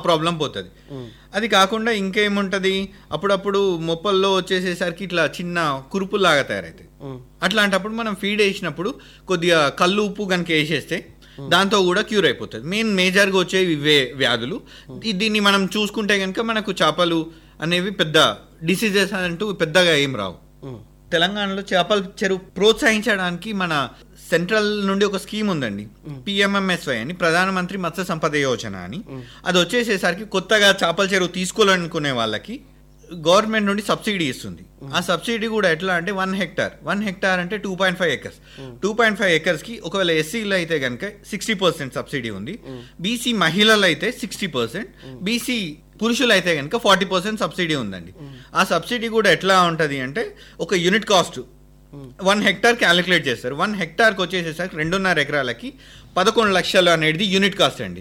Problem పోతుంది అది కాకుండా ఇంకేముంటది అప్పుడప్పుడు మొప్పల్లో వచ్చేసేసరికి ఇట్లా చిన్న కురుపులాగా తయారవుతాయి అట్లాంటప్పుడు మనం ఫీడ్ వేసినప్పుడు కొద్దిగా కళ్ళు ఉప్పు కనుక వేసేస్తే దాంతో కూడా క్యూర్ అయిపోతుంది మెయిన్ మేజర్గా వచ్చేవి ఇవే వ్యాధులు ఈ- దీన్ని మనం చూసుకుంటే కనుక మనకు చేపలు అనేవి పెద్ద డిసీజెస్ అంటూ పెద్దగా ఏం రావు తెలంగాణలో చేపల చెరువు ప్రోత్సహించడానికి మన సెంట్రల్ నుండి ఒక స్కీమ్ ఉందండి పిఎంఎంఎస్వై అని ప్రధానమంత్రి మత్స్య సంపద యోజన అని అది వచ్చేసేసరికి కొత్తగా చేపల చెరువు తీసుకోవాలనుకునే వాళ్ళకి గవర్నమెంట్ నుండి సబ్సిడీ ఇస్తుంది ఆ సబ్సిడీ కూడా ఎట్లా అంటే వన్ హెక్టార్ వన్ హెక్టార్ అంటే two point five acres two point five ఎకర్స్కి ఒకవేళ ఎస్సీలో అయితే కనుక సిక్స్టీ పర్సెంట్ సబ్సిడీ ఉంది బీసీ మహిళలు అయితే సిక్స్టీ పర్సెంట్ బీసీ పురుషులు అయితే కనుక ఫార్టీ పర్సెంట్ సబ్సిడీ ఉందండి ఆ సబ్సిడీ కూడా ఎట్లా ఉంటుంది అంటే ఒక unit cost one hectare calculate చేస్తారు వన్ హెక్టార్కి వచ్చేసేసరికి రెండున్నర ఎకరాలకి పదకొండు లక్షలు అనేది యూనిట్ కాస్ట్ అండి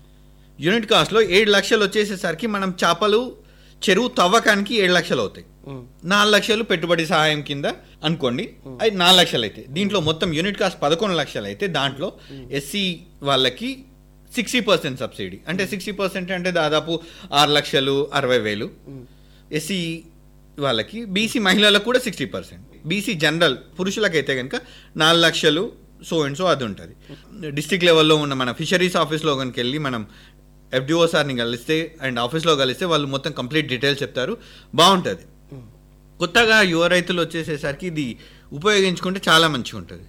యూనిట్ కాస్ట్లో ఏడు లక్షలు వచ్చేసేసరికి మనం చేపలు చెరువు తవ్వకానికి ఏడు లక్షలు అవుతాయి నాలుగు లక్షలు పెట్టుబడి సహాయం కింద అనుకోండి అది నాలుగు లక్షలు అయితే దీంట్లో మొత్తం యూనిట్ కాస్ట్ పదకొండు లక్షలు అయితే దాంట్లో ఎస్సీ వాళ్ళకి సిక్స్టీ పర్సెంట్ సబ్సిడీ అంటే సిక్స్టీ పర్సెంట్ అంటే దాదాపు ఆరు లక్షలు అరవై వేలు ఎస్సీ వాళ్ళకి బీసీ మహిళలకు కూడా సిక్స్టీ పర్సెంట్ బీసీ జనరల్ పురుషులకైతే కనుక నాలుగు లక్షలు సో అండ్ సో అది ఉంటుంది డిస్టిక్ లెవెల్లో ఉన్న మన ఫిషరీస్ ఆఫీస్లో కనుక వెళ్ళి మనం ఎఫ్డిఓ సార్ని కలిస్తే అండ్ ఆఫీస్లో కలిస్తే వాళ్ళు మొత్తం కంప్లీట్ డీటెయిల్స్ చెప్తారు బాగుంటుంది కొత్తగా యువ రైతులు వచ్చేసేసరికి ఇది ఉపయోగించుకుంటే చాలా మంచిగా ఉంటుంది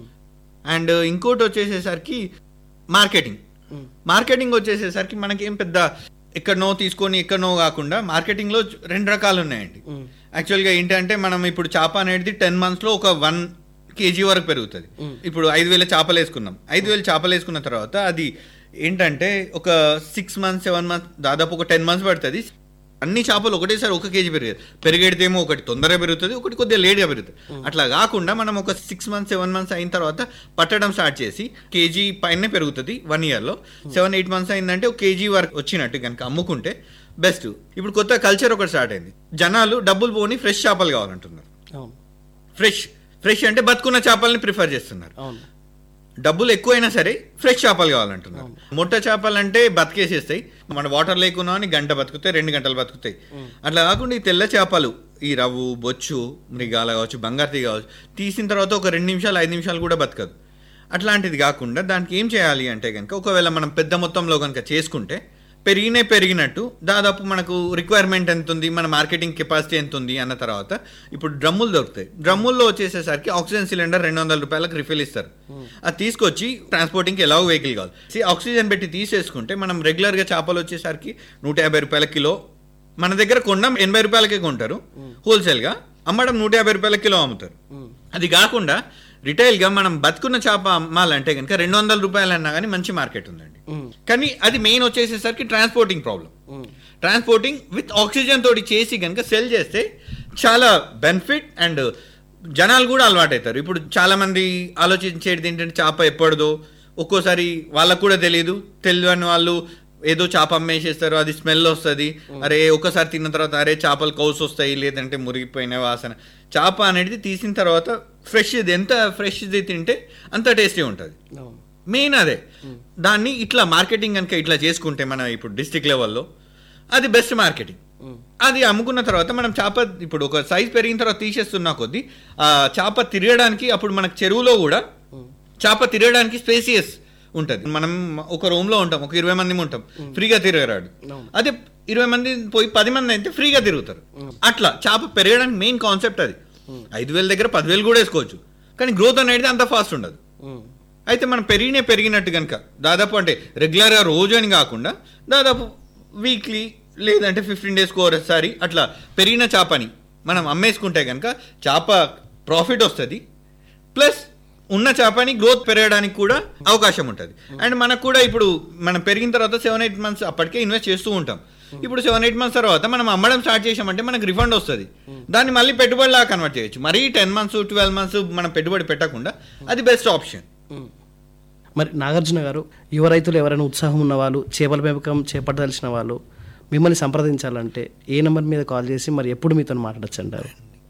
అండ్ ఇంకోటి వచ్చేసేసరికి మార్కెటింగ్ మార్కెటింగ్ వచ్చేసేసరికి మనకేం పెద్ద ఎక్కడనో తీసుకొని ఎక్కడనో కాకుండా మార్కెటింగ్లో రెండు రకాలు ఉన్నాయండి యాక్చువల్గా ఏంటంటే మనం ఇప్పుడు చేప అనేది టెన్ మంత్స్లో ఒక వన్ కేజీ వరకు పెరుగుతుంది ఇప్పుడు ఐదు వేల చేపలు వేసుకున్నాం ఐదు వేల చేపలు వేసుకున్న తర్వాత అది ఏంటంటే ఒక సిక్స్ మంత్స్ సెవెన్ మంత్స్ దాదాపు ఒక టెన్ మంత్స్ పడుతుంది అన్ని చేపలు ఒకటేసారి ఒక కేజీ పెరిగేది పెరిగేడితేమో ఒకటి తొందరగా పెరుగుతుంది ఒకటి కొద్దిగా లేట్గా పెరుగుతుంది అట్లా కాకుండా మనం ఒక సిక్స్ మంత్స్ సెవెన్ మంత్స్ అయిన తర్వాత పట్టడం స్టార్ట్ చేసి కేజీ పైనే పెరుగుతుంది వన్ ఇయర్లో సెవెన్ ఎయిట్ మంత్స్ అయిందంటే ఒక కేజీ వరకు వచ్చినట్టు కనుక అమ్ముకుంటే బెస్ట్ ఇప్పుడు కొత్త కల్చర్ ఒకటి స్టార్ట్ అయింది జనాలు డబ్బులు పోని ఫ్రెష్ చేపలు కావాలంటున్నారు అవును ఫ్రెష్ ఫ్రెష్ అంటే బతుకున్న చేపల్ని ప్రిఫర్ చేస్తున్నారు అవును డబ్బులు ఎక్కువైనా సరే ఫ్రెష్ చేపలు కావాలంటున్నారు మొట్ట చేపలు అంటే బతికేసేస్తాయి మన వాటర్ లేకున్నా అని గంట బతుకుతాయి రెండు గంటలు బతుకుతాయి అట్లా కాకుండా ఈ తెల్ల చేపలు ఈ రవ్వు బొచ్చు మృగాల కావచ్చు బంగారు కావచ్చు తీసిన తర్వాత ఒక రెండు నిమిషాలు ఐదు నిమిషాలు కూడా బతకదు అట్లాంటిది కాకుండా దానికి ఏం చేయాలి అంటే కనుక ఒకవేళ మనం పెద్ద మొత్తంలో కనుక చేసుకుంటే పెరిగినే పెరిగినట్టు దాదాపు మనకు రిక్వైర్మెంట్ ఎంత ఉంది మన మార్కెటింగ్ కెపాసిటీ ఎంత ఉంది అన్న తర్వాత ఇప్పుడు డ్రమ్ములు దొరుకుతాయి డ్రమ్ముల్లో వచ్చేసేసరికి ఆక్సిజన్ సిలిండర్ రెండు వందల రూపాయలకు రిఫిల్ ఇస్తారు అది తీసుకొచ్చి ట్రాన్స్పోర్టింగ్కి ఎలాగో వెహికల్ కావాలి See, ఆక్సిజన్ పెట్టి తీసేసుకుంటే మనం రెగ్యులర్గా చేపలు వచ్చేసరికి నూట యాభై రూపాయల కిలో మన దగ్గర కొనడం ఎనభై రూపాయలకే కొంటారు హోల్సేల్గా అమ్మడం నూట యాభై రూపాయల కిలో అమ్ముతారు అది కాకుండా రిటైల్గా మనం బతుకున్న చేప అమ్మాలంటే కనుక రెండు వందల రూపాయలు అన్నా కానీ మంచి మార్కెట్ ఉందండి కానీ అది మెయిన్ వచ్చేసేసరికి transporting problem transporting with oxygen తోటి చేసి కనుక సెల్ చేస్తే చాలా బెనిఫిట్ అండ్ జనాలు కూడా అలవాటవుతారు ఇప్పుడు చాలా మంది ఆలోచించేది ఏంటంటే చేప ఎప్పటిదో ఒక్కోసారి వాళ్ళకు కూడా తెలియదు తెలియని వాళ్ళు ఏదో చేప అమ్మేసేస్తారు అది స్మెల్ వస్తుంది అరే ఒకసారి తిన్న తర్వాత అరే చేపలు కౌస్ వస్తాయి లేదంటే మురిగిపోయిన వాసన చేప అనేది తీసిన తర్వాత ఫ్రెష్ ఇది ఎంత ఫ్రెష్ ఇది తింటే అంత టేస్టీ ఉంటుంది అవును మెయిన్ అదే దాన్ని ఇట్లా మార్కెటింగ్ కనుక ఇట్లా చేసుకుంటే మన ఇప్పుడు డిస్టిక్ లెవెల్లో అది బెస్ట్ మార్కెటింగ్ అది అమ్ముకున్న తర్వాత మనం చేప ఇప్పుడు ఒక సైజ్ పెరిగిన తర్వాత తీసేస్తున్నా కొద్దీ ఆ చేప తిరగడానికి అప్పుడు మనకు చెరువులో కూడా చేప తిరగడానికి స్పేసియస్ ఉంటుంది మనం ఒక రూమ్ లో ఉంటాం ఒక ఇరవై మంది ఉంటాం ఫ్రీగా తిరగరాడు అవును. అదే ఇరవై మంది పోయి పది మంది అయితే ఫ్రీగా తిరుగుతారు అట్లా చేప పెరగడానికి మెయిన్ కాన్సెప్ట్ అది ఐదు వేల దగ్గర పదివేలు కూడా వేసుకోవచ్చు కానీ గ్రోత్ అనేది అంత ఫాస్ట్ ఉండదు ఉమ్. అయితే మనం పెరిగినే పెరిగినట్టు కనుక దాదాపు అంటే రెగ్యులర్గా రోజు అని కాకుండా దాదాపు వీక్లీ లేదంటే ఫిఫ్టీన్ డేస్కి ఒకసారి అట్లా పెరిగిన చేపని మనం అమ్మేసుకుంటే కనుక చేప ప్రాఫిట్ వస్తుంది ప్లస్ ఉన్న చేపని గ్రోత్ పెరగడానికి కూడా అవకాశం ఉంటుంది అండ్ మనకు కూడా ఇప్పుడు మనం పెరిగిన తర్వాత సెవెన్ ఎయిట్ మంత్స్ అప్పటికే ఇన్వెస్ట్ చేస్తూ ఉంటాం ఇప్పుడు సెవెన్ ఎయిట్ మంత్స్ తర్వాత మనం అమ్మడం స్టార్ట్ చేసామంటే మనకు రిఫండ్ వస్తుంది దాన్ని మళ్ళీ పెట్టుబడిలా కన్వర్ట్ చేయొచ్చు మరీ టెన్ మంత్స్ ట్వెల్వ్ మంత్స్ మనం పెట్టుబడి పెట్టకుండా అది బెస్ట్ ఆప్షన్ ఉమ్. మరి నాగార్జున గారు యువ రైతులు ఎవరైనా ఉత్సాహం ఉన్న వాళ్ళు చేపల పెంపకం చేపట్టదలిచిన వాళ్ళు మిమ్మల్ని సంప్రదించాలంటే ఏ నెంబర్ మీద కాల్ చేసి మరి ఎప్పుడు మీతో మాట్లాడచ్చు అంటారు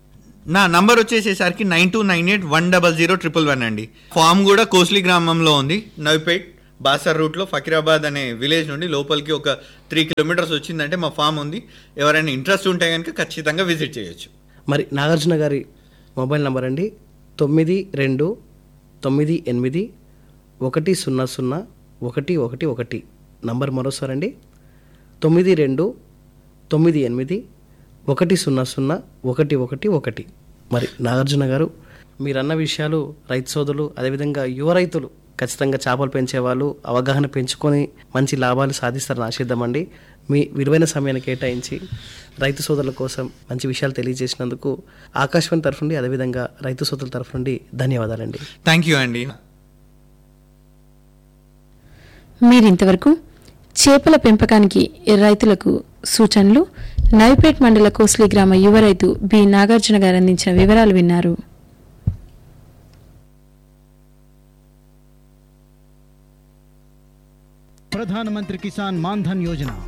నా నంబర్ వచ్చేసేసరికి nine two nine eight one double zero triple one అండి ఫామ్ కూడా కోస్లీ గ్రామంలో ఉంది నవిపేట్ బాసర్ రూట్లో ఫకీరాబాద్ అనే విలేజ్ నుండి లోపలికి ఒక త్రీ కిలోమీటర్స్ వచ్చిందంటే మా ఫామ్ ఉంది ఎవరైనా ఇంట్రెస్ట్ ఉంటే కనుక ఖచ్చితంగా విజిట్ చేయొచ్చు మరి నాగార్జున గారి మొబైల్ నంబర్ అండి తొమ్మిది రెండు తొమ్మిది ఎనిమిది ఒకటి సున్నా సున్నా ఒకటి ఒకటి ఒకటి నంబర్ మరోసారి అండి తొమ్మిది రెండు తొమ్మిది ఎనిమిది ఒకటి సున్నా సున్నా ఒకటి ఒకటి ఒకటి మరి నాగార్జున గారు మీరన్న విషయాలు రైతు సోదరులు అదేవిధంగా యువ రైతులు ఖచ్చితంగా చేపలు పెంచేవాళ్ళు అవగాహన పెంచుకొని మంచి లాభాలు సాధిస్తారని ఆశిద్దామండి మీ విలువైన సమయాన్ని కేటాయించి రైతు సోదరుల కోసం మంచి విషయాలు తెలియజేసినందుకు ఆకాశవాణి తరఫు నుండి అదేవిధంగా రైతు సోదరుల తరఫు నుండి ధన్యవాదాలండి థ్యాంక్ యూ అండి మీరింతవరకు చేపల పెంపకానికి రైతులకు సూచనలు నవిపేట్ మండల కోస్లీ గ్రామ యువ రైతు బి నాగార్జున గారు అందించిన వివరాలు విన్నారు ప్రధానమంత్రి కిసాన్ మాన్ధన్ యోజన